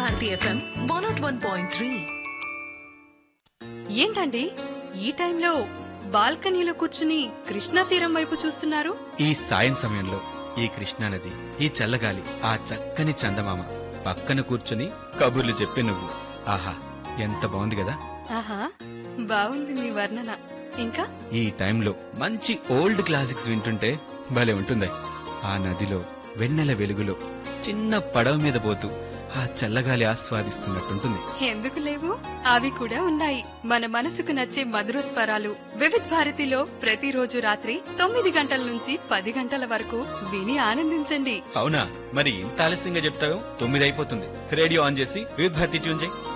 Bharati FM one naught one point three ఏంటండి ఈ టైంలో బాల్కనీలో కూర్చుని కృష్ణా తీరం వైపు చూస్తున్నారు ఈ సాయం సమయంలో ఈ కృష్ణానది ఈ చల్లగాలి ఆ చక్కని చందమామ పక్కన కూర్చుని కబుర్లు చెప్పే నువ్వు ఆహా ఎంత బాగుంది కదా ఆహా బాగుంది మీ వర్ణన ఇంకా ఈ టైంలో మంచి ఓల్డ్ క్లాసిక్స్ వింటుంటే భలే ఉంటుంది ఆ నదిలో వెన్నెల వెలుగులో చిన్న పడవ మీద పోతూ ఆ చల్లగాలి ఆస్వాదిస్తున్నట్టుంటుంది ఎందుకు లేవు అవి కూడా ఉన్నాయి మన మనసుకు నచ్చే మధుర స్వరాలు వివిధ్ భారతిలో ప్రతిరోజు రాత్రి తొమ్మిది గంటల నుంచి పది గంటల వరకు విని ఆనందించండి అవునా మరి ఇంత ఆలస్యంగా చెప్తావు తొమ్మిది అయిపోతుంది రేడియో ఆన్ చేసి వివిధ భారతి ట్యూన్ చేయి